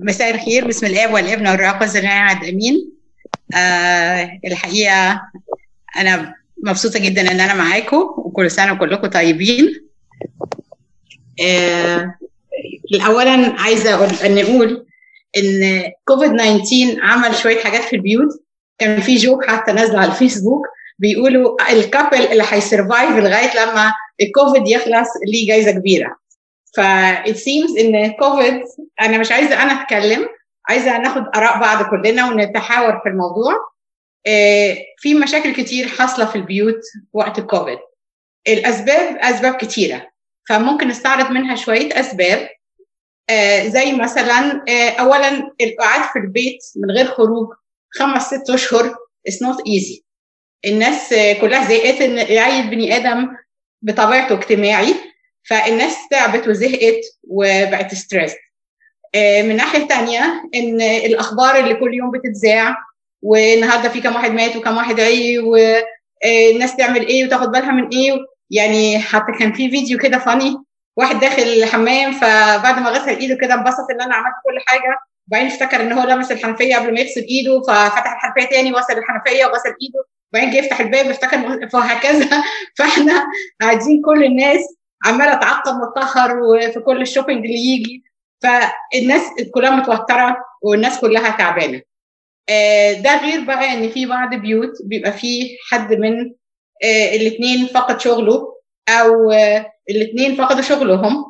مساء الخير بسم الاب والابن والروح القدس الواحد امين آه الحقيقه انا مبسوطه جدا ان انا معاكم وكل سنه وكلكم طيبين آه اولا عايزه أقول نقول ان كوفيد 19 عمل شويه حاجات في البيوت كان في جوك حتى نازله على الفيسبوك بيقولوا الكابل اللي هيسرفايف لغايه لما الكوفيد يخلص ليه جايزه كبيره ف it seems ان كوفيد انا مش عايزه انا اتكلم عايزه ناخد اراء بعض كلنا ونتحاور في الموضوع في مشاكل كتير حاصله في البيوت وقت الكوفيد الاسباب اسباب كتيره فممكن نستعرض منها شويه اسباب زي مثلا اولا القعاد في البيت من غير خروج خمس ست اشهر is not easy الناس كلها زهقت ان اي بني ادم بطبيعته اجتماعي فالناس تعبت وزهقت وبقت ستريس من ناحيه تانية ان الاخبار اللي كل يوم بتتذاع والنهارده في كم واحد مات وكم واحد عي والناس تعمل ايه وتاخد بالها من ايه يعني حتى كان في فيديو كده فاني واحد داخل الحمام فبعد ما غسل ايده كده انبسط ان انا عملت كل حاجه وبعدين افتكر ان هو لمس الحنفيه قبل ما يغسل ايده ففتح الحنفيه تاني وغسل الحنفيه وغسل ايده وبعدين جه يفتح الباب افتكر وهكذا فاحنا قاعدين كل الناس عماله تعقم وتطهر وفي كل الشوبينج اللي يجي فالناس كلها متوتره والناس كلها تعبانه ده غير بقى ان في بعض بيوت بيبقى فيه حد من الاثنين فقد شغله او الاثنين فقدوا شغلهم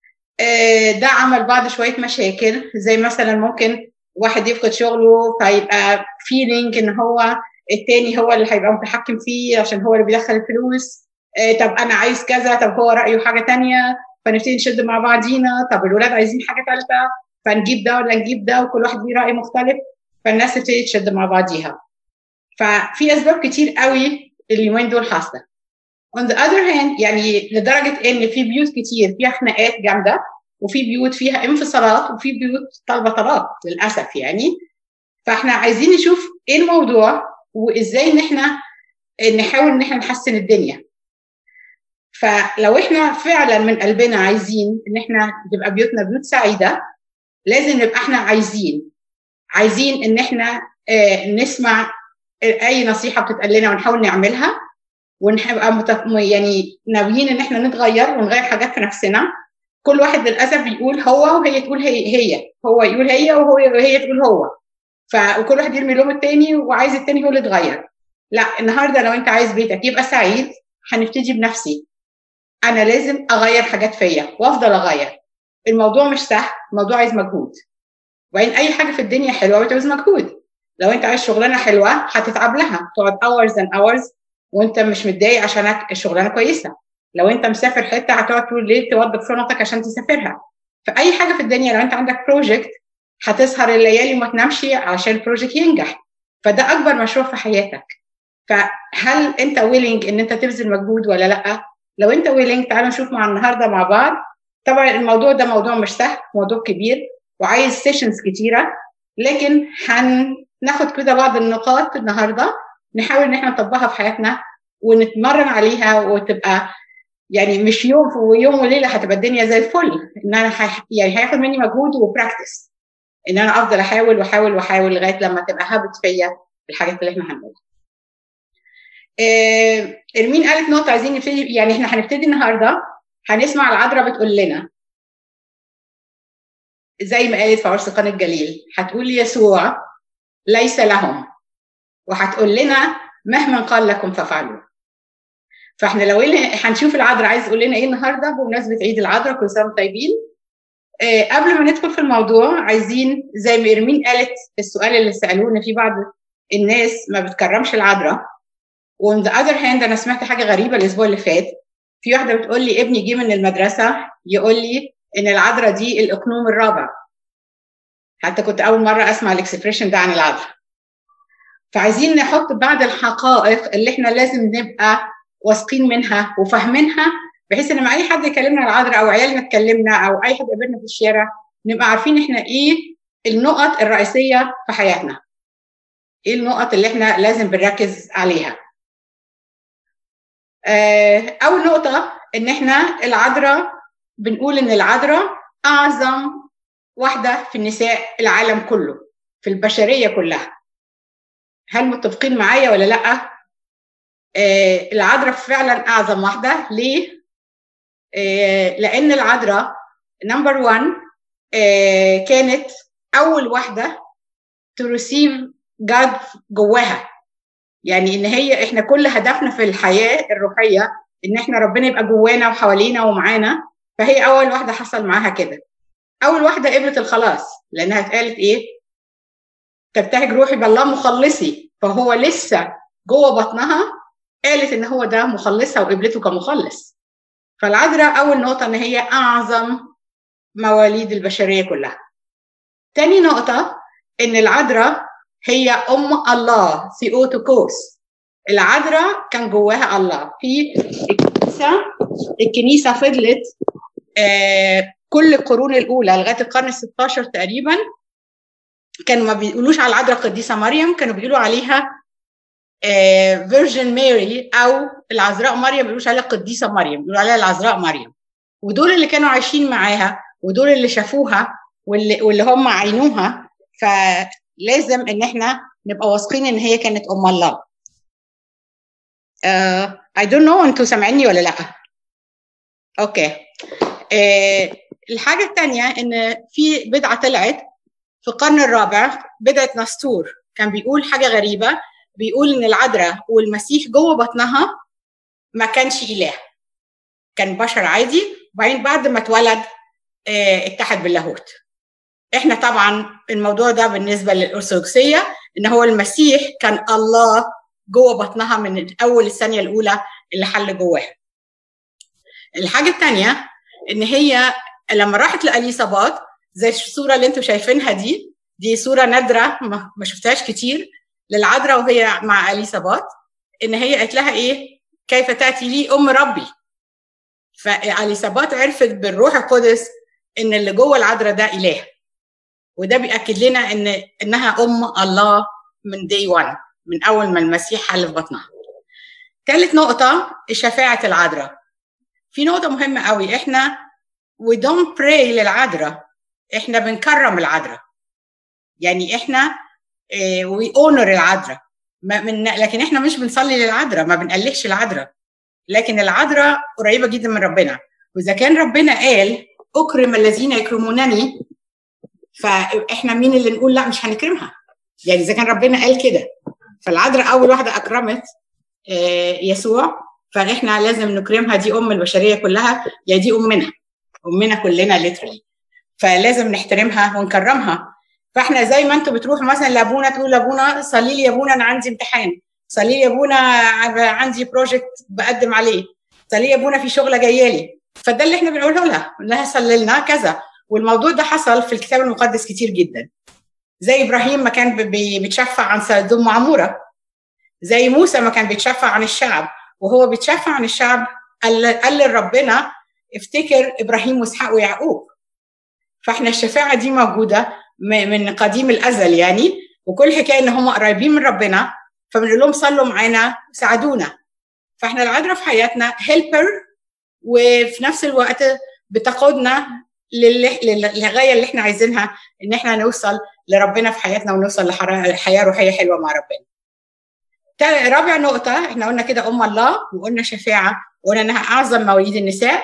ده عمل بعض شويه مشاكل زي مثلا ممكن واحد يفقد شغله فيبقى فيلينج ان هو التاني هو اللي هيبقى متحكم فيه عشان هو اللي بيدخل الفلوس طب انا عايز كذا طب هو رايه حاجه تانية فنبتدي نشد مع بعضينا طب الولاد عايزين حاجه ثالثه فنجيب ده ولا نجيب ده وكل واحد ليه راي مختلف فالناس تبتدي تشد مع بعضيها ففي اسباب كتير قوي اليومين دول حاصله on the other hand يعني لدرجه ان في بيوت كتير فيها خناقات جامده وفي بيوت فيها انفصالات وفي بيوت طالبه طلاق للاسف يعني فاحنا عايزين نشوف ايه الموضوع وازاي ان احنا نحاول ان احنا نحسن الدنيا فلو احنا فعلا من قلبنا عايزين ان احنا تبقى بيوتنا بيوت سعيده لازم نبقى احنا عايزين عايزين ان احنا اه نسمع اي نصيحه بتتقال لنا ونحاول نعملها ونبقى متف... يعني ناويين ان احنا نتغير ونغير حاجات في نفسنا كل واحد للاسف بيقول هو وهي تقول هي هي هو يقول هي وهو وهي تقول هو ف وكل واحد يرمي لوم التاني وعايز التاني هو اللي يتغير لا النهارده لو انت عايز بيتك يبقى سعيد هنبتدي بنفسي انا لازم اغير حاجات فيا وافضل اغير الموضوع مش سهل الموضوع عايز مجهود وبعدين اي حاجه في الدنيا حلوه بتعوز مجهود لو انت عايز شغلانه حلوه هتتعب لها تقعد hours and hours وانت مش متضايق عشان الشغلانه كويسه لو انت مسافر حته هتقعد طول الليل توضب شنطك عشان تسافرها فاي حاجه في الدنيا لو انت عندك بروجكت هتسهر الليالي وما تنامش عشان البروجكت ينجح فده اكبر مشروع في حياتك فهل انت ويلنج ان انت تبذل مجهود ولا لا لو انت ويلنج تعالوا نشوف مع النهارده مع بعض طبعا الموضوع ده موضوع مش سهل موضوع كبير وعايز سيشنز كتيره لكن هناخد كده بعض النقاط النهارده نحاول ان احنا نطبقها في حياتنا ونتمرن عليها وتبقى يعني مش يوم ويوم وليله هتبقى الدنيا زي الفل ان انا حي... يعني هياخد مني مجهود وبراكتس ان انا افضل احاول واحاول واحاول لغايه لما تبقى هابت فيا الحاجات اللي احنا هنقولها. آه ارمين قالت نقطه عايزين نبتدي يعني احنا هنبتدي النهارده هنسمع العذراء بتقول لنا زي ما قالت في عرس قنا الجليل هتقول يسوع ليس لهم وهتقول لنا مهما قال لكم فافعلوا فاحنا لو هنشوف العذراء عايز تقول لنا ايه النهارده بمناسبه عيد العذراء كل سنه طيبين آه قبل ما ندخل في الموضوع عايزين زي ما ارمين قالت السؤال اللي سالونا في بعض الناس ما بتكرمش العذراء وون ذا اذر هاند انا سمعت حاجه غريبه الاسبوع اللي فات في واحده بتقول لي ابني جه من المدرسه يقول لي ان العذراء دي الاقنوم الرابع حتى كنت اول مره اسمع الاكسبريشن ده عن العذراء فعايزين نحط بعض الحقائق اللي احنا لازم نبقى واثقين منها وفاهمينها بحيث ان لما اي حد يكلمنا العذراء او عيالنا اتكلمنا او اي حد قابلنا في الشارع نبقى عارفين احنا ايه النقط الرئيسيه في حياتنا ايه النقط اللي احنا لازم بنركز عليها اول نقطه ان احنا العذراء بنقول ان العذراء اعظم واحده في النساء العالم كله في البشريه كلها هل متفقين معايا ولا لا آه العذراء فعلا اعظم واحده ليه آه لان العذراء نمبر 1 آه كانت اول واحده ترسيف جاد جواها يعني ان هي احنا كل هدفنا في الحياه الروحيه ان احنا ربنا يبقى جوانا وحوالينا ومعانا فهي اول واحده حصل معاها كده اول واحده قبلت الخلاص لانها اتقالت ايه تبتهج روحي بالله مخلصي فهو لسه جوه بطنها قالت ان هو ده مخلصها وقبلته كمخلص فالعذراء اول نقطه ان هي اعظم مواليد البشريه كلها تاني نقطه ان العذراء هي ام الله ثيوتوكوس العذراء كان جواها الله في الكنيسه الكنيسه فضلت آه كل القرون الاولى لغايه القرن ال16 تقريبا كانوا ما بيقولوش على العذراء القديسه مريم كانوا بيقولوا عليها فيرجن ماري او العذراء مريم بيقولوش عليها القديسه مريم بيقولوا عليها العذراء مريم ودول اللي كانوا عايشين معاها ودول اللي شافوها واللي, واللي هم عينوها فلازم ان احنا نبقى واثقين ان هي كانت ام الله uh, I don't know انتوا سامعيني ولا لا اوكي uh, الحاجة الثانية إن في بدعة طلعت في القرن الرابع بدعة نسطور كان بيقول حاجة غريبة بيقول إن العذراء والمسيح جوه بطنها ما كانش إله كان بشر عادي وبعدين بعد ما اتولد اه اتحد باللاهوت احنا طبعا الموضوع ده بالنسبة للأرثوذكسية إن هو المسيح كان الله جوه بطنها من أول الثانية الأولى اللي حل جواها الحاجة الثانية إن هي لما راحت لاليصابات زي الصوره اللي انتم شايفينها دي دي صوره نادره ما شفتهاش كتير للعذراء وهي مع اليصابات ان هي قالت لها ايه كيف تاتي لي ام ربي فاليصابات عرفت بالروح القدس ان اللي جوه العذراء ده اله وده بياكد لنا ان انها ام الله من دي 1 من اول ما المسيح حل في بطنها ثالث نقطه شفاعه العذراء في نقطه مهمه قوي احنا we don't pray للعذراء احنا بنكرم العذراء يعني احنا we honor العذراء من لكن احنا مش بنصلي للعذراء ما بنقلقش العذراء لكن العذراء قريبه جدا من ربنا واذا كان ربنا قال اكرم الذين يكرمونني فاحنا مين اللي نقول لا مش هنكرمها يعني اذا كان ربنا قال كده فالعذراء اول واحده اكرمت يسوع فاحنا لازم نكرمها دي ام البشريه كلها يا دي امنا امنا كلنا ليترلي فلازم نحترمها ونكرمها فاحنا زي ما انتوا بتروحوا مثلا لابونا تقول لابونا صلي لي يا ابونا انا عندي امتحان صلي لي يا ابونا عندي بروجكت بقدم عليه صلي لي يا ابونا في شغله جايه لي فده اللي احنا بنقوله لها انها صلي لنا كذا والموضوع ده حصل في الكتاب المقدس كتير جدا زي ابراهيم ما كان بيتشفع عن سدوم وعموره زي موسى ما كان بيتشفع عن الشعب وهو بيتشفع عن الشعب قال قال لربنا افتكر ابراهيم واسحاق ويعقوب فاحنا الشفاعه دي موجوده من قديم الازل يعني وكل حكايه ان هم قريبين من ربنا فبنقول لهم صلوا معانا ساعدونا فاحنا العذراء في حياتنا هيلبر وفي نفس الوقت بتقودنا للغايه اللي احنا عايزينها ان احنا نوصل لربنا في حياتنا ونوصل لحياه روحيه حلوه مع ربنا. رابع نقطه احنا قلنا كده ام الله وقلنا شفاعه وقلنا انها اعظم مواليد النساء.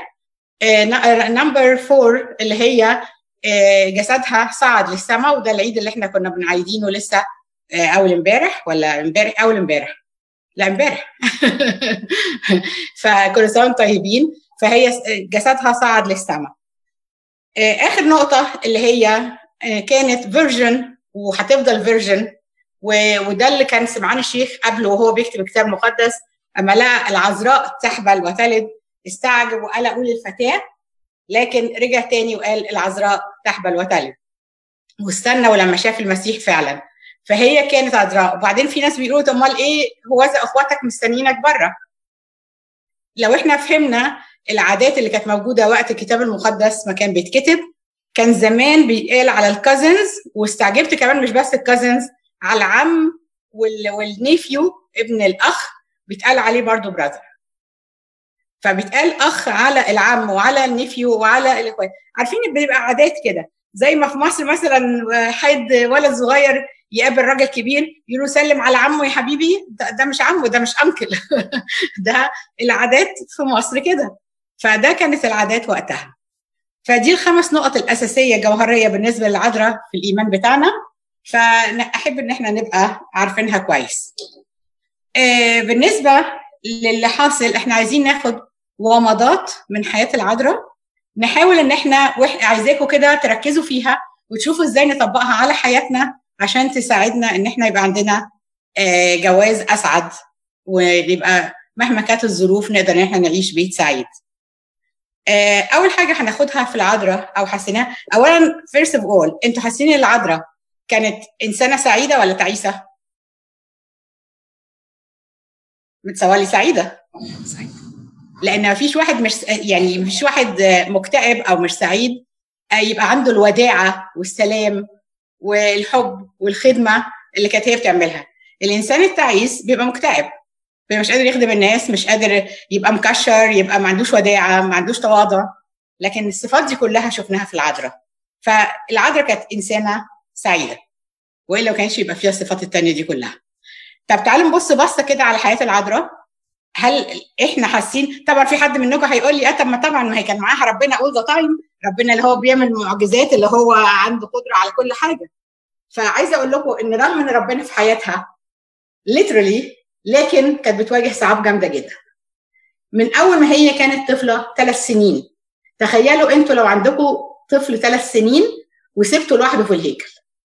نمبر فور اللي هي جسدها صعد للسماء وده العيد اللي احنا كنا بنعيدينه لسه اول امبارح ولا امبارح اول امبارح لا امبارح فكل سنه وانتم طيبين فهي جسدها صعد للسماء اخر نقطه اللي هي كانت فيرجن وهتفضل فيرجن وده اللي كان سمعان الشيخ قبله وهو بيكتب الكتاب المقدس اما لقى العذراء تحبل وتلد استعجب وقال اقول الفتاه لكن رجع تاني وقال العذراء تحبل وتلد واستنى ولما شاف المسيح فعلا فهي كانت عذراء وبعدين في ناس بيقولوا طب امال ايه هو اذا اخواتك مستنيينك بره لو احنا فهمنا العادات اللي كانت موجوده وقت الكتاب المقدس ما كان بيتكتب كان زمان بيتقال على الكازنز واستعجبت كمان مش بس الكازنز على العم والنيفيو ابن الاخ بيتقال عليه برضو براذر فبيتقال اخ على العم وعلى النيفيو وعلى الاخوات عارفين بيبقى عادات كده زي ما في مصر مثلا حد ولد صغير يقابل راجل كبير يقول له سلم على عمه يا حبيبي ده, ده مش عمه ده مش انكل ده العادات في مصر كده فده كانت العادات وقتها فدي الخمس نقط الاساسيه جوهريه بالنسبه للعذراء في الايمان بتاعنا فاحب ان احنا نبقى عارفينها كويس آه بالنسبه للي حاصل احنا عايزين ناخد ومضات من حياه العذراء نحاول ان احنا عايزاكم كده تركزوا فيها وتشوفوا ازاي نطبقها على حياتنا عشان تساعدنا ان احنا يبقى عندنا آه جواز اسعد ويبقى مهما كانت الظروف نقدر ان احنا نعيش بيت سعيد. آه اول حاجه هناخدها في العذراء او حسيناها اولا فيرست اوف اول انتوا حاسين ان العذراء كانت انسانه سعيده ولا تعيسه؟ متسوالي سعيده سعيده لان ما فيش واحد مش يعني مفيش واحد مكتئب او مش سعيد يبقى عنده الوداعه والسلام والحب والخدمه اللي كانت هي بتعملها الانسان التعيس بيبقى مكتئب بيبقى مش قادر يخدم الناس مش قادر يبقى مكشر يبقى ما عندوش وداعه ما عندوش تواضع لكن الصفات دي كلها شفناها في العذراء فالعذراء كانت انسانه سعيده والا ما كانش يبقى فيها الصفات التانية دي كلها طب تعالوا نبص بصه كده على حياه العذراء هل احنا حاسين طبعا في حد منكم هيقول لي اه طب ما طبعا ما هي كان معاها ربنا اول ذا تايم ربنا اللي هو بيعمل معجزات اللي هو عنده قدره على كل حاجه فعايزه اقول لكم ان رغم ان ربنا في حياتها literally لكن كانت بتواجه صعاب جامده جدا من اول ما هي كانت طفله ثلاث سنين تخيلوا انتوا لو عندكم طفل ثلاث سنين وسبته لوحده في الهيكل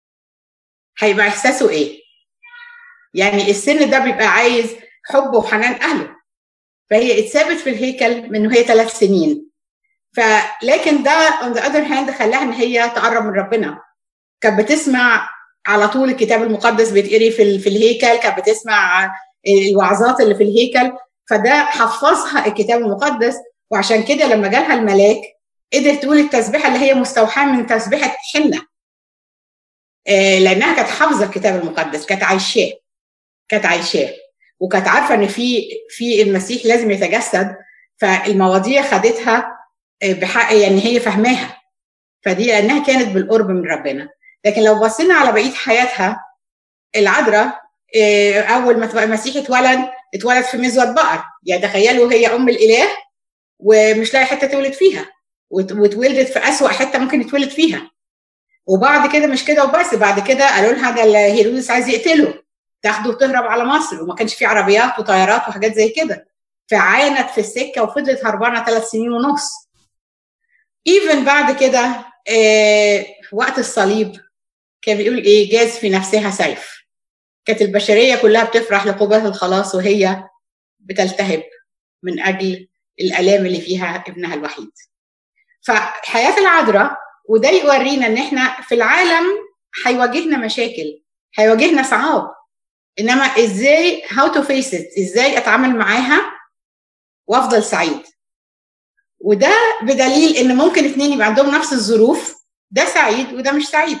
هيبقى احساسه ايه يعني السن ده بيبقى عايز حب وحنان اهله فهي اتثابت في الهيكل من وهي ثلاث سنين فلكن ده اون ذا اذر هاند خلاها ان هي تقرب من ربنا كانت بتسمع على طول الكتاب المقدس بيتقري في, في الهيكل كانت بتسمع الوعظات اللي في الهيكل فده حفظها الكتاب المقدس وعشان كده لما جالها الملاك قدرت تقول التسبيحه اللي هي مستوحاه من تسبيحه حنه لانها كانت حافظه الكتاب المقدس كانت عايشاه كانت عايشاه وكانت عارفه ان في في المسيح لازم يتجسد فالمواضيع خدتها بحق يعني هي فهماها فدي لانها كانت بالقرب من ربنا لكن لو بصينا على بقيه حياتها العذراء اول ما تبقى المسيح اتولد اتولد في مزود بقر يعني تخيلوا هي ام الاله ومش لاقي حته تولد فيها واتولدت في اسوأ حته ممكن يتولد فيها وبعد كده مش كده وبس بعد كده قالوا لها ده هيرودس عايز يقتله تاخده وتهرب على مصر وما كانش في عربيات وطيارات وحاجات زي كده فعانت في السكه وفضلت هربانه ثلاث سنين ونص ايفن بعد كده آه وقت الصليب كان بيقول ايه جاز في نفسها سيف كانت البشريه كلها بتفرح لقبه الخلاص وهي بتلتهب من اجل الالام اللي فيها ابنها الوحيد فحياه العذراء وده يورينا ان احنا في العالم هيواجهنا مشاكل هيواجهنا صعاب انما ازاي هاو تو فيس ات ازاي اتعامل معاها وافضل سعيد وده بدليل ان ممكن اتنين يبقى عندهم نفس الظروف ده سعيد وده مش سعيد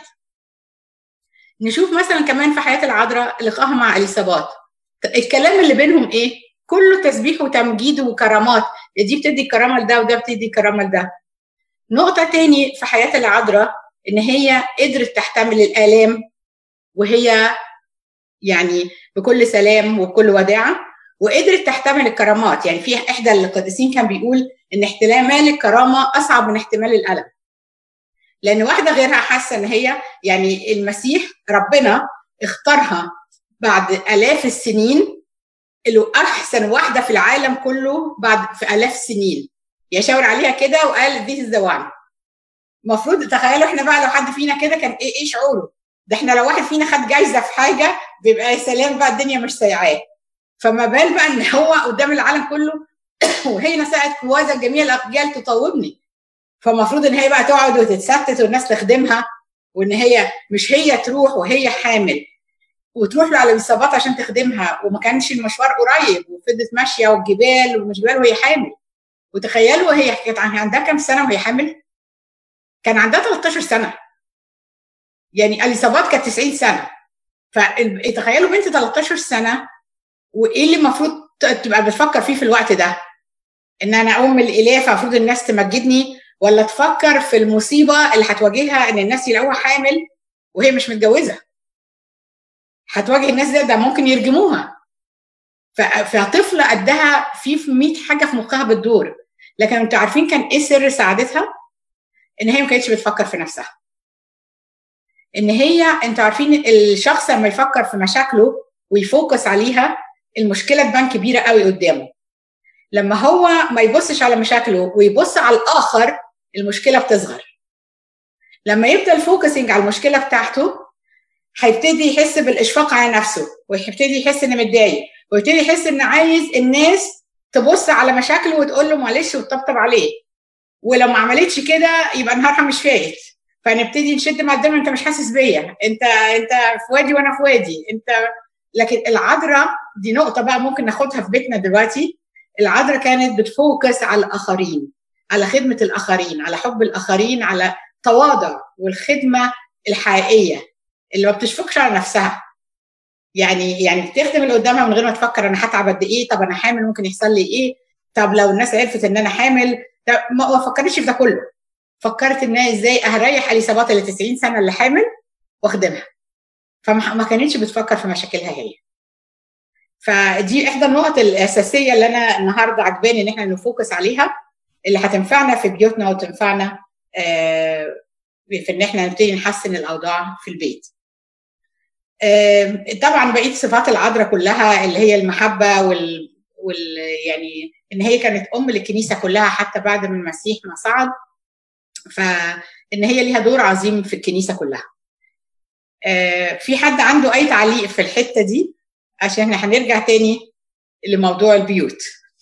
نشوف مثلا كمان في حياه العذراء لقاها مع اليصابات الكلام اللي بينهم ايه كله تسبيح وتمجيد وكرامات دي بتدي كرامه لده وده بتدي كرامه لده نقطه تاني في حياه العذراء ان هي قدرت تحتمل الالام وهي يعني بكل سلام وبكل وداعه وقدرت تحتمل الكرامات يعني في احدى القديسين كان بيقول ان احتمال الكرامه اصعب من احتمال الالم لان واحده غيرها حاسه ان هي يعني المسيح ربنا اختارها بعد الاف السنين اللي احسن واحده في العالم كله بعد في الاف سنين يشاور عليها كده وقال ذيس از ذا وان المفروض تخيلوا احنا بقى لو حد فينا كده كان ايه ايه شعوره ده احنا لو واحد فينا خد جايزه في حاجه بيبقى يا سلام بقى الدنيا مش سايعاه فما بال بقى ان هو قدام العالم كله وهي نسأت كوازا جميع الاجيال تطوبني فالمفروض ان هي بقى تقعد وتتستت والناس تخدمها وان هي مش هي تروح وهي حامل وتروح له على الاصابات عشان تخدمها وما كانش المشوار قريب وفضلت ماشيه والجبال ومش جبال وهي حامل وتخيلوا هي كانت عندها كام سنه وهي حامل؟ كان عندها 13 سنه يعني اليصابات كانت 90 سنه فتخيلوا بنت 13 سنه وايه اللي المفروض تبقى بتفكر فيه في الوقت ده؟ ان انا ام الاله فالمفروض الناس تمجدني ولا تفكر في المصيبه اللي هتواجهها ان الناس يلاقوها حامل وهي مش متجوزه هتواجه الناس ده ده ممكن يرجموها فطفله قدها في 100 حاجه في مخها بتدور لكن انتوا عارفين كان ايه سر سعادتها؟ ان هي ما كانتش بتفكر في نفسها. ان هي انتوا عارفين الشخص لما يفكر في مشاكله ويفوكس عليها المشكله تبان كبيره قوي قدامه. لما هو ما يبصش على مشاكله ويبص على الاخر المشكله بتصغر. لما يبدا الفوكسنج على المشكله بتاعته هيبتدي يحس بالاشفاق على نفسه ويبتدي يحس انه متضايق ويبتدي يحس ان عايز الناس تبص على مشاكله وتقول له معلش وتطبطب عليه ولو ما عملتش كده يبقى نهارها مش فايت فنبتدي نشد مع الدم انت مش حاسس بيا انت انت في وادي وانا في وادي انت لكن العذراء دي نقطه بقى ممكن ناخدها في بيتنا دلوقتي العذراء كانت بتفوكس على الاخرين على خدمه الاخرين على حب الاخرين على تواضع والخدمه الحقيقيه اللي ما بتشفقش على نفسها يعني يعني بتخدم اللي قدامها من غير ما تفكر انا هتعب قد ايه طب انا حامل ممكن يحصل لي ايه طب لو الناس عرفت ان انا حامل ما فكرتش في ده كله فكرت ان انا ازاي هريح اليسابات اللي 90 سنه اللي حامل واخدمها فما كانتش بتفكر في مشاكلها هي فدي احدى النقط الاساسيه اللي انا النهارده عجباني ان احنا نفوكس عليها اللي هتنفعنا في بيوتنا وتنفعنا في ان احنا نبتدي نحسن الاوضاع في البيت. طبعا بقيه صفات العذراء كلها اللي هي المحبه وال, وال يعني ان هي كانت ام للكنيسه كلها حتى بعد ما المسيح ما صعد فان هي ليها دور عظيم في الكنيسه كلها. في حد عنده اي تعليق في الحته دي عشان احنا هنرجع تاني لموضوع البيوت.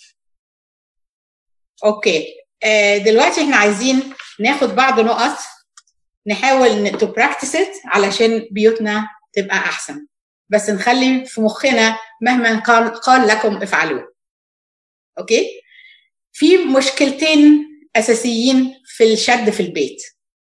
اوكي دلوقتي احنا عايزين ناخد بعض نقط نحاول تو براكتس علشان بيوتنا تبقى احسن بس نخلي في مخنا مهما قال, قال لكم افعلوه اوكي في مشكلتين اساسيين في الشد في البيت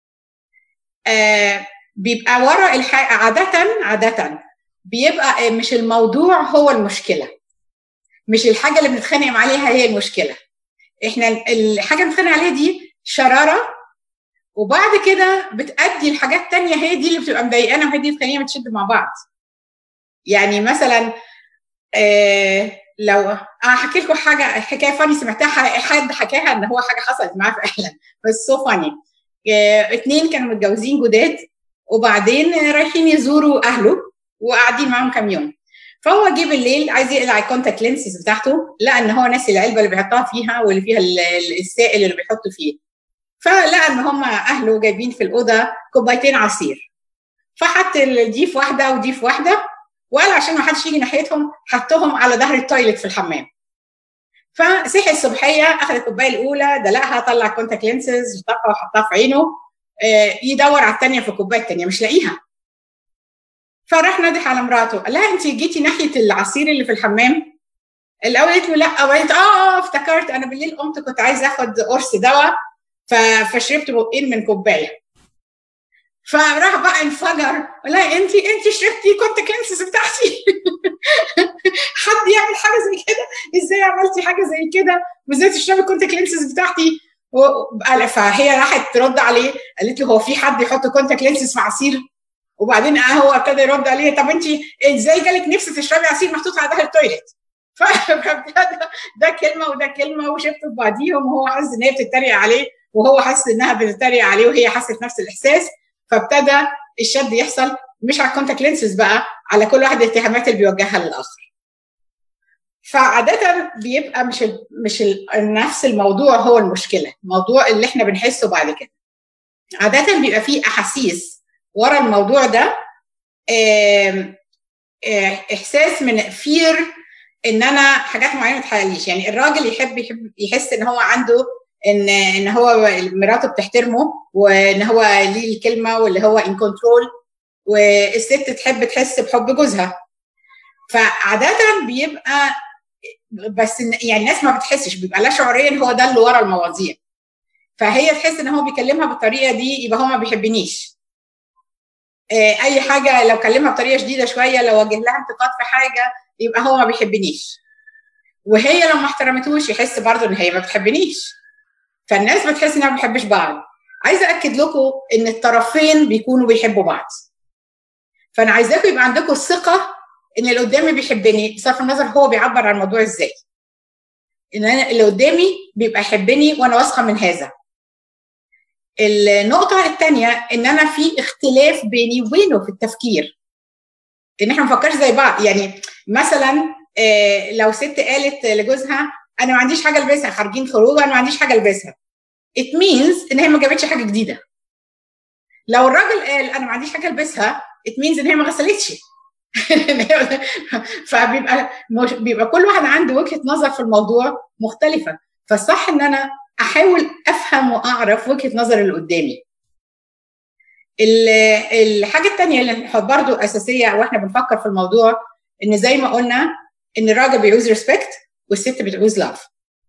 آه بيبقى ورا الحقيقة عادة عادة بيبقى مش الموضوع هو المشكلة مش الحاجة اللي بنتخانق عليها هي المشكلة احنا الحاجة اللي بنتخانق عليها دي شرارة وبعد كده بتأدي لحاجات تانية هي دي اللي بتبقى مضايقانا وهي دي اللي بتخلينا بتشد مع بعض يعني مثلا آه لو هحكي لكم حاجه حكايه فاني سمعتها حد حكاها ان هو حاجه حصلت معاه فعلا بس سو فاني آه اتنين كانوا متجوزين جداد وبعدين رايحين يزوروا اهله وقاعدين معاهم كام يوم فهو جه بالليل عايز يقلع الكونتاكت لينسز بتاعته لقى ان هو ناسي العلبه اللي بيحطها فيها واللي فيها السائل اللي بيحطه فيه فلقى ان هم اهله جايبين في الاوضه كوبايتين عصير فحط دي في واحده ودي في واحده وقال عشان ما حدش يجي ناحيتهم حطهم على ظهر التويلت في الحمام فصحي الصبحيه اخذ الكوبايه الاولى دلقها طلع كونتاكت لينسز طفى وحطها في عينه آه يدور على الثانيه في الكوبايه الثانيه مش لاقيها فراح نادح على مراته قال لها انت جيتي ناحيه العصير اللي في الحمام الاول قالت له لا وقالت اه اه افتكرت انا بالليل قمت كنت عايزه اخد قرص دواء فشربت بقين من كوبايه فراح بقى انفجر لا انت انت شربتي كنت كنسس بتاعتي حد يعمل حاجه زي كده ازاي عملتي حاجه زي كده وازاي تشربي كنت كلينسز بتاعتي فهي راحت ترد عليه قالت له هو في حد يحط كونتاكت لينسز في عصير وبعدين هو ابتدى يرد عليه طب انت ازاي جالك نفسك تشربي عصير محطوط على ظهر التويليت فابتدى ده كلمه وده كلمه وشفتوا في بعضيهم وهو حاسس ان هي بتتريق عليه وهو حاسس انها بتتريق عليه وهي حست نفس الاحساس فابتدى الشد يحصل مش على الكونتاكت لينسز بقى على كل واحد الاتهامات اللي بيوجهها للاخر فعادة بيبقى مش ال مش ال نفس الموضوع هو المشكلة، الموضوع اللي احنا بنحسه بعد كده. عادة بيبقى فيه أحاسيس ورا الموضوع ده اه اه إحساس من فير إن أنا حاجات معينة ما تحققليش، يعني الراجل يحب يحب يحس إن هو عنده ان ان هو مراته بتحترمه وان هو ليه الكلمه واللي هو ان كنترول والست تحب تحس بحب جوزها فعاده بيبقى بس يعني الناس ما بتحسش بيبقى لا شعوريا هو ده اللي ورا المواضيع فهي تحس ان هو بيكلمها بالطريقه دي يبقى هو ما بيحبنيش اي حاجه لو كلمها بطريقه شديده شويه لو وجه لها انتقاد في حاجه يبقى هو ما بيحبنيش وهي لو ما احترمتوش يحس برضه ان هي ما بتحبنيش فالناس بتحس انها ما بتحبش بعض عايزه اكد لكم ان الطرفين بيكونوا بيحبوا بعض فانا عايزاكم يبقى عندكم الثقه ان اللي قدامي بيحبني بصرف النظر هو بيعبر عن الموضوع ازاي ان انا اللي قدامي بيبقى يحبني وانا واثقه من هذا النقطة الثانية إن أنا في اختلاف بيني وبينه في التفكير. إن إحنا ما نفكرش زي بعض، يعني مثلا لو ست قالت لجوزها أنا ما عنديش حاجة ألبسها خارجين خروج أنا ما عنديش حاجة ألبسها. It means إن هي ما جابتش حاجة جديدة. لو الراجل قال أنا ما عنديش حاجة ألبسها it means إن هي ما غسلتش. فبيبقى مش بيبقى كل واحد عنده وجهه نظر في الموضوع مختلفه فالصح ان انا احاول افهم واعرف وجهه نظر اللي قدامي الحاجه الثانيه اللي برضو اساسيه واحنا بنفكر في الموضوع ان زي ما قلنا ان الراجل بيعوز ريسبكت والست بتعوز لاف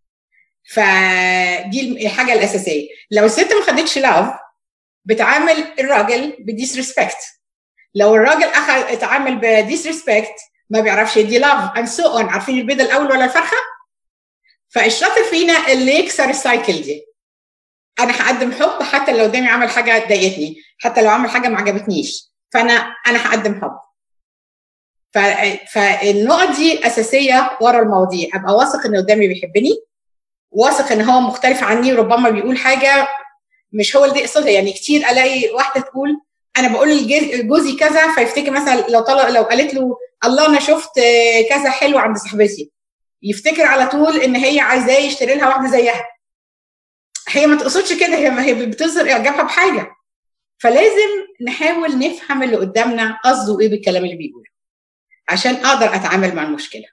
فدي الحاجه الاساسيه لو الست ما خدتش لاف بتعامل الراجل بديسريسبكت لو الراجل اخذ اتعامل بديسريسبكت ما بيعرفش يدي لاف اند سو اون عارفين البيضه الاول ولا الفرخه فالشاطر فينا اللي يكسر السايكل دي انا هقدم حب حتى لو قدامي عمل حاجه ضايقتني حتى لو عمل حاجه ما عجبتنيش فانا انا هقدم حب ف... فالنقط دي اساسيه ورا المواضيع ابقى واثق ان قدامي بيحبني واثق ان هو مختلف عني وربما بيقول حاجه مش هو اللي يقصدها يعني كتير الاقي واحده تقول انا بقول لجوزي كذا فيفتكر مثلا لو طلع لو قالت له الله انا شفت كذا حلو عند صاحبتي يفتكر على طول ان هي عايزاه يشتري لها واحده زيها هي ما تقصدش كده هي ما هي بتظهر اعجابها بحاجه فلازم نحاول نفهم اللي قدامنا قصده ايه بالكلام اللي بيقوله عشان اقدر اتعامل مع المشكله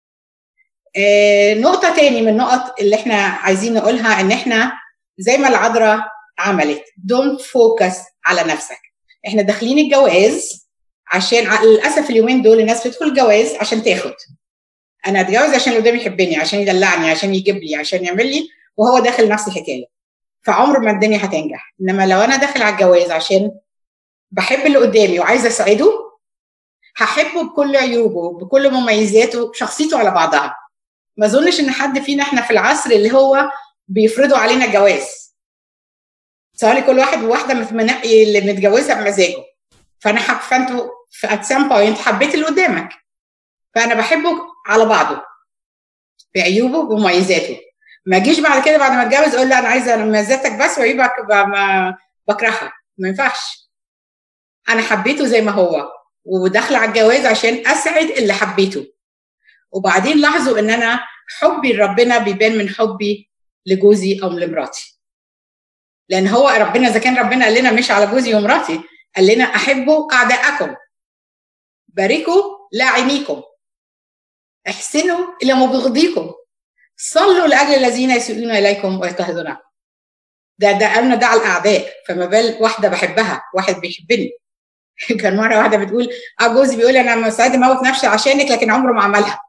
آه نقطة تاني من النقط اللي احنا عايزين نقولها ان احنا زي ما العذراء عملت دونت فوكس على نفسك احنا داخلين الجواز عشان للاسف اليومين دول الناس بتدخل الجواز عشان تاخد انا اتجوز عشان اللي قدامي يحبني عشان يدلعني عشان يجيب لي عشان يعمل لي وهو داخل نفس الحكايه فعمر ما الدنيا هتنجح انما لو انا داخل على الجواز عشان بحب اللي قدامي وعايزه اسعده هحبه بكل عيوبه بكل مميزاته شخصيته على بعضها ما اظنش ان حد فينا احنا في العصر اللي هو بيفرضوا علينا الجواز سواء كل واحد وواحده منقي اللي متجوزها بمزاجه فانا حب فانتوا في ات سام بوينت حبيت اللي قدامك فانا بحبه على بعضه بعيوبه ومميزاته ما اجيش بعد كده بعد ما اتجوز اقول لا انا عايزه مميزاتك بس وعيوبك بكرهها ما ينفعش انا حبيته زي ما هو وداخله على الجواز عشان اسعد اللي حبيته وبعدين لاحظوا ان انا حبي لربنا بيبان من حبي لجوزي او لمراتي لان هو ربنا اذا كان ربنا قال لنا مش على جوزي ومراتي قال لنا احبوا اعداءكم باركوا لاعنيكم احسنوا الى مبغضيكم صلوا لاجل الذين يسيئون اليكم ويضطهدونكم ده ده قالنا ده على الاعداء فما بال واحده بحبها واحد بيحبني كان مره واحده بتقول اه جوزي بيقول لي انا مستعد اموت نفسي عشانك لكن عمره ما عملها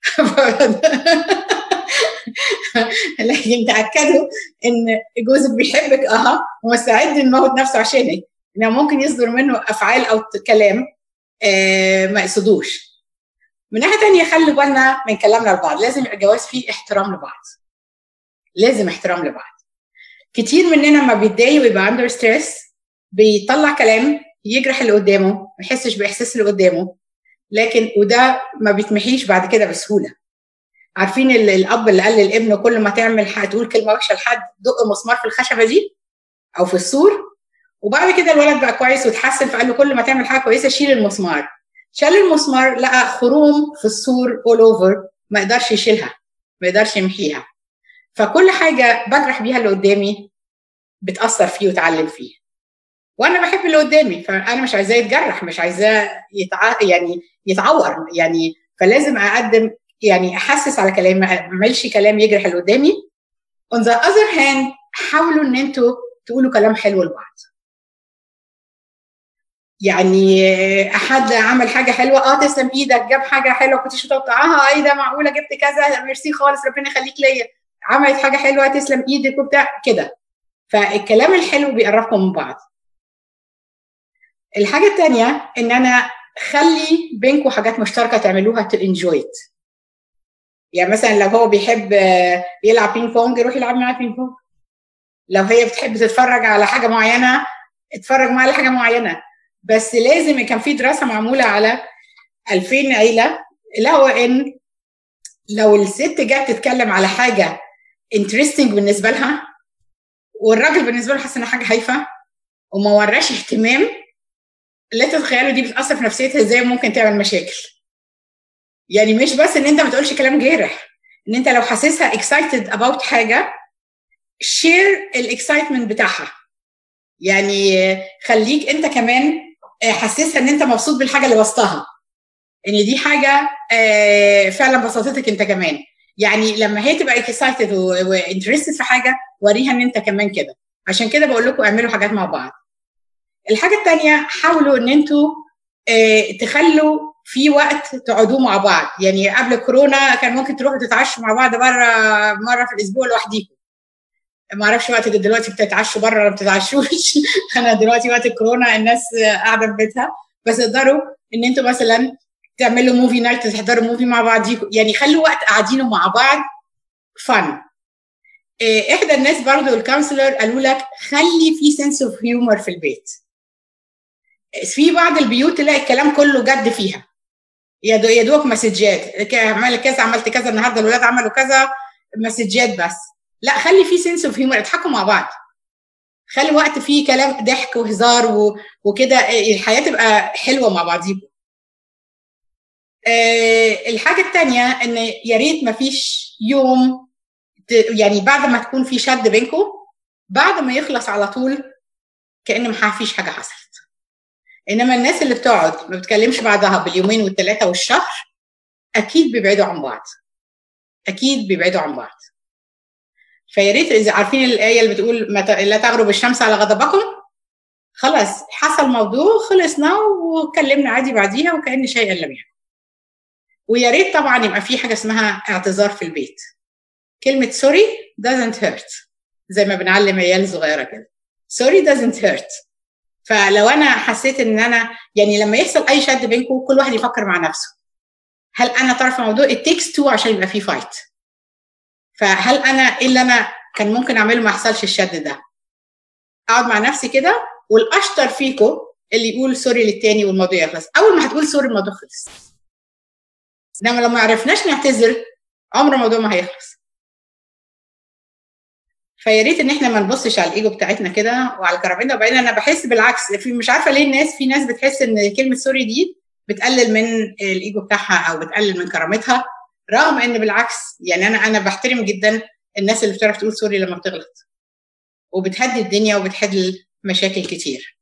لكن تاكدوا ان جوزك بيحبك اه ومستعد يموت نفسه عشانك انه ممكن يصدر منه افعال او كلام آه ما يقصدوش من ناحيه تانية خلي بالنا من كلامنا لبعض لازم يبقى الجواز فيه احترام لبعض لازم احترام لبعض كتير مننا ما بيتضايق ويبقى عنده ستريس بيطلع كلام يجرح اللي قدامه ما يحسش باحساس اللي قدامه لكن وده ما بيتمحيش بعد كده بسهوله عارفين الاب اللي قال للابن كل ما تعمل تقول كلمه وحشه لحد دق مسمار في الخشبه دي او في السور وبعد كده الولد بقى كويس وتحسن فقال له كل ما تعمل حاجه كويسه شيل المسمار شال المسمار لقى خروم في السور اول اوفر ما يقدرش يشيلها ما يقدرش يمحيها فكل حاجه بجرح بيها اللي قدامي بتاثر فيه وتعلم فيه وانا بحب اللي قدامي فانا مش عايزاه يتجرح مش عايزاه يتع... يعني يتعور يعني فلازم اقدم يعني احسس على كلام ما اعملش كلام يجرح اللي قدامي on the other hand حاولوا ان انتوا تقولوا كلام حلو لبعض يعني حد عمل حاجه حلوه اه تسلم ايدك جاب حاجه حلوه كنتش متوقعاها ايه ده معقوله جبت كذا ميرسي خالص ربنا يخليك ليا عملت حاجه حلوه تسلم ايدك وبتاع كده فالكلام الحلو بيقربكم من بعض الحاجه الثانيه ان انا خلي بينكم حاجات مشتركه تعملوها تو انجوي يعني مثلا لو هو بيحب يلعب بينج بونج يروح يلعب معاه بينج بونج لو هي بتحب تتفرج على حاجه معينه اتفرج معاها على حاجه معينه بس لازم كان في دراسه معموله على 2000 عيله لقوا ان لو الست جت تتكلم على حاجه انترستنج بالنسبه لها والراجل بالنسبه له حاسس ان حاجه هايفه وما وراش اهتمام لا تتخيلوا دي بتاثر في نفسيتها ازاي ممكن تعمل مشاكل يعني مش بس ان انت ما تقولش كلام جارح ان انت لو حاسسها اكسايتد اباوت حاجه شير الاكسايتمنت بتاعها يعني خليك انت كمان حسسها ان انت مبسوط بالحاجه اللي وسطها ان دي حاجه فعلا بسطتك انت كمان يعني لما هي تبقى اكسايتد وانترستد في حاجه وريها ان انت كمان كده عشان كده بقول لكم اعملوا حاجات مع بعض الحاجه الثانيه حاولوا ان انتوا تخلوا في وقت تقعدوه مع بعض يعني قبل كورونا كان ممكن تروحوا تتعشوا مع بعض بره مره في الاسبوع لوحديكم ما اعرفش وقت دلوقتي بتتعشوا بره ولا بتتعشوش انا دلوقتي وقت الكورونا الناس قاعده في بيتها بس تقدروا ان انتوا مثلا تعملوا موفي نايت تحضروا موفي مع بعضيكم يعني خلوا وقت قاعدينه مع بعض فن احدى الناس برضو الكونسلر قالوا لك خلي في سنس اوف هيومر في البيت في بعض البيوت تلاقي الكلام كله جد فيها يا يا دوب مسجات عملت كذا عملت كذا النهارده الولاد عملوا كذا مسجات بس لا خلي في سنس اوف هيومر اضحكوا مع بعض خلي وقت فيه كلام ضحك وهزار و... وكده الحياه تبقى حلوه مع بعضيكم أه الحاجه الثانيه ان يا ريت ما فيش يوم ت... يعني بعد ما تكون في شد بينكم بعد ما يخلص على طول كان ما فيش حاجه حصلت انما الناس اللي بتقعد ما بتكلمش بعضها باليومين والثلاثه والشهر اكيد بيبعدوا عن بعض اكيد بيبعدوا عن بعض فيا ريت اذا عارفين الايه اللي بتقول ما ت... لا تغرب الشمس على غضبكم خلاص حصل موضوع خلصنا واتكلمنا عادي بعديها وكان شيئا لم يكن ويا ريت طبعا يبقى في حاجه اسمها اعتذار في البيت كلمه سوري doesn't hurt زي ما بنعلم عيال صغيره كده سوري doesn't hurt فلو انا حسيت ان انا يعني لما يحصل اي شد بينكم كل واحد يفكر مع نفسه هل انا طرف الموضوع it takes two عشان يبقى في فايت فهل انا ايه اللي انا كان ممكن اعمله ما يحصلش الشد ده اقعد مع نفسي كده والاشطر فيكم اللي يقول سوري للتاني والموضوع يخلص اول ما هتقول سوري الموضوع خلص انما لو ما عرفناش نعتذر عمر الموضوع ما هيخلص فيا ريت ان احنا ما نبصش على الايجو بتاعتنا كده وعلى كرامتنا وبعدين انا بحس بالعكس في مش عارفه ليه الناس في ناس بتحس ان كلمه سوري دي بتقلل من الايجو بتاعها او بتقلل من كرامتها رغم ان بالعكس يعني انا انا بحترم جدا الناس اللي بتعرف تقول سوري لما بتغلط وبتهدي الدنيا وبتحل مشاكل كتير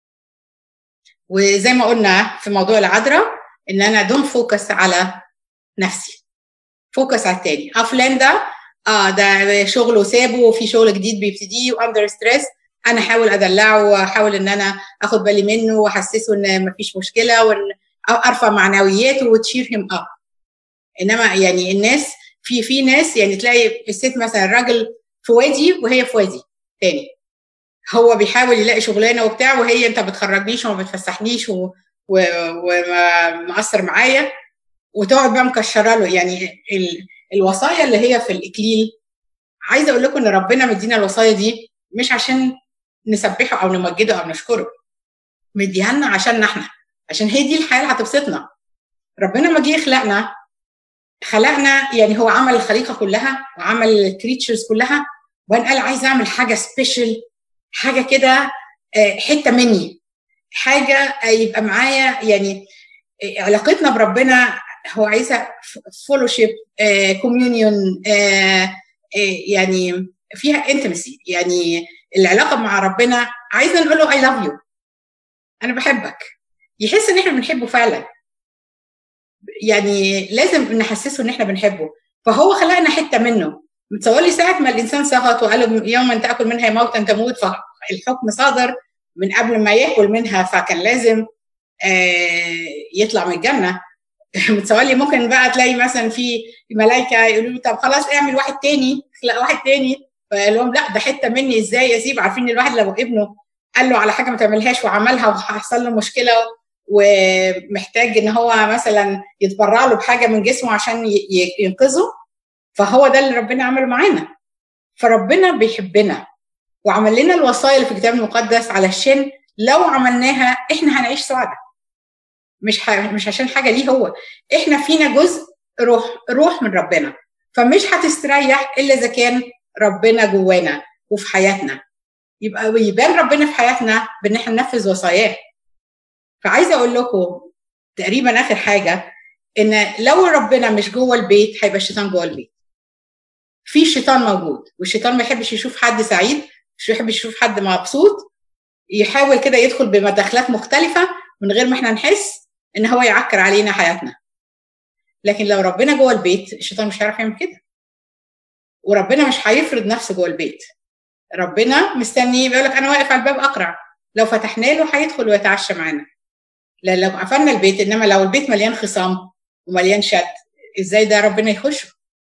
وزي ما قلنا في موضوع العذراء ان انا دون فوكس على نفسي فوكس على التاني اه فلان ده اه ده شغله سابه وفي شغل جديد بيبتديه واندر ستريس انا احاول ادلعه واحاول ان انا اخد بالي منه واحسسه ان مفيش مشكله وان ارفع معنوياته وتشير هيم اب انما يعني الناس في في ناس يعني تلاقي الست مثلا الراجل في وادي وهي في وادي تاني هو بيحاول يلاقي شغلانه وبتاع وهي انت بتخرجنيش وما بتفسحنيش ومقصر معايا وتقعد بقى مكشره له يعني ال... الوصايا اللي هي في الاكليل عايزه اقول لكم ان ربنا مدينا الوصايا دي مش عشان نسبحه او نمجده او نشكره مديها لنا عشان احنا عشان هي دي الحياه اللي هتبسطنا ربنا ما جه يخلقنا خلقنا يعني هو عمل الخليقه كلها وعمل الكريتشرز كلها وانا قال عايز اعمل حاجه سبيشال حاجه كده حته مني حاجه يبقى معايا يعني علاقتنا بربنا هو عايزها فولوشيب كوميونيون يعني فيها انتمسي يعني العلاقه مع ربنا عايزه نقول له اي لاف يو انا بحبك يحس ان احنا بنحبه فعلا يعني لازم نحسسه ان احنا بنحبه فهو خلقنا حته منه متصور لي ساعه ما الانسان سقط وقال يوما تاكل منها موتا تموت فالحكم صادر من قبل ما ياكل منها فكان لازم يطلع من الجنه متصور لي ممكن بقى تلاقي مثلا في ملائكه يقولوا له طب خلاص اعمل واحد تاني خلق واحد تاني فقال لهم لا ده حته مني ازاي اسيب عارفين ان الواحد لو ابنه قال له على حاجه ما تعملهاش وعملها وحصل له مشكله ومحتاج ان هو مثلا يتبرع له بحاجه من جسمه عشان ينقذه فهو ده اللي ربنا عمله معانا فربنا بيحبنا وعمل لنا الوصايا اللي في الكتاب المقدس علشان لو عملناها احنا هنعيش سعداء مش ح... مش عشان حاجه ليه هو احنا فينا جزء روح روح من ربنا فمش هتستريح الا اذا كان ربنا جوانا وفي حياتنا يبقى يبان ربنا في حياتنا بان احنا ننفذ وصاياه فعايزه اقول لكم تقريبا اخر حاجه ان لو ربنا مش جوه البيت هيبقى الشيطان جوه البيت في شيطان موجود والشيطان ما يحبش يشوف حد سعيد مش يحبش يشوف حد مبسوط يحاول كده يدخل بمداخلات مختلفه من غير ما احنا نحس ان هو يعكر علينا حياتنا لكن لو ربنا جوه البيت الشيطان مش هيعرف يعمل كده وربنا مش هيفرض نفسه جوه البيت ربنا مستني بيقول لك انا واقف على الباب اقرع لو فتحنا له هيدخل ويتعشى معانا لا لو قفلنا البيت انما لو البيت مليان خصام ومليان شد ازاي ده ربنا يخش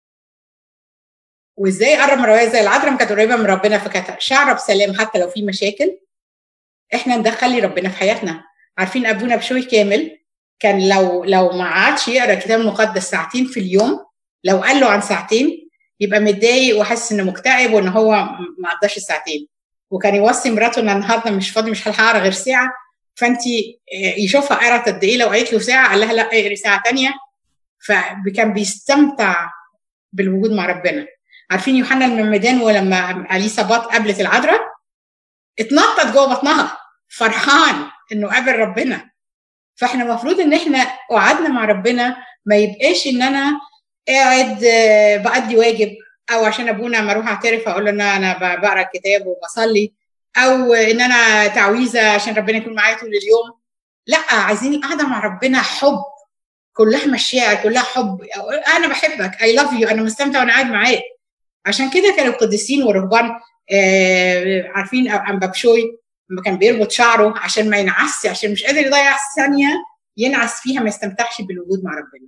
وازاي قرب من روايه زي العذراء كانت قريبه من ربنا فكانت شعره بسلام حتى لو في مشاكل احنا ندخلي ربنا في حياتنا عارفين ابونا بشوي كامل كان لو لو ما قعدش يقرا الكتاب المقدس ساعتين في اليوم لو قال له عن ساعتين يبقى متضايق وحاسس انه مكتئب وان هو ما قضاش الساعتين وكان يوصي مراته ان النهارده مش فاضي مش هلحق اقرا غير ساعه فانت يشوفها قرأت قد ايه لو قالت له ساعه قال لها لا اقري ساعه ثانيه فكان بيستمتع بالوجود مع ربنا عارفين يوحنا المعمدان ولما اليسابات قابلت العذراء اتنطط جوه بطنها فرحان انه قابل ربنا فاحنا المفروض ان احنا قعدنا مع ربنا ما يبقاش ان انا قاعد بأدي واجب او عشان ابونا لما اروح اعترف اقول له ان انا بقرا الكتاب وبصلي او ان انا تعويذه عشان ربنا يكون معايا طول اليوم لا عايزين قاعده مع ربنا حب كلها مشاعر كلها حب انا بحبك اي لاف يو انا مستمتع وانا قاعد معاك عشان كده كانوا القديسين والرهبان آه عارفين ام بشوي لما كان بيربط شعره عشان ما ينعسش عشان مش قادر يضيع ثانيه ينعس فيها ما يستمتعش بالوجود مع ربنا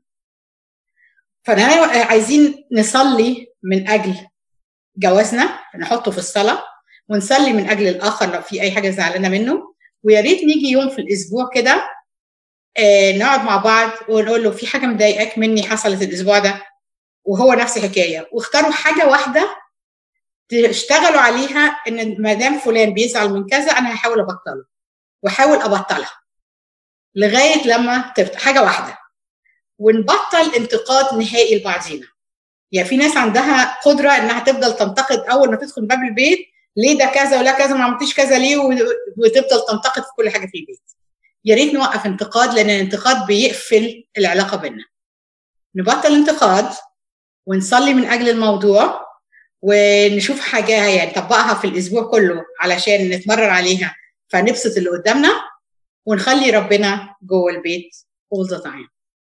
فانا عايزين نصلي من اجل جوازنا نحطه في الصلاه ونصلي من اجل الاخر لو في اي حاجه زعلانه منه ويا ريت نيجي يوم في الاسبوع كده آه نقعد مع بعض ونقول له في حاجه مضايقاك مني حصلت الاسبوع ده وهو نفس الحكايه واختاروا حاجه واحده تشتغلوا عليها ان ما دام فلان بيزعل من كذا انا هحاول ابطله واحاول ابطلها لغايه لما تفتح حاجه واحده ونبطل انتقاد نهائي لبعضينا يعني في ناس عندها قدره انها تفضل تنتقد اول ما تدخل باب البيت ليه ده كذا ولا كذا ما عملتيش كذا ليه وتفضل تنتقد في كل حاجه في البيت يا ريت نوقف انتقاد لان الانتقاد بيقفل العلاقه بينا نبطل انتقاد ونصلي من اجل الموضوع ونشوف حاجه يعني نطبقها في الاسبوع كله علشان نتمرر عليها فنبسط اللي قدامنا ونخلي ربنا جوه البيت all the time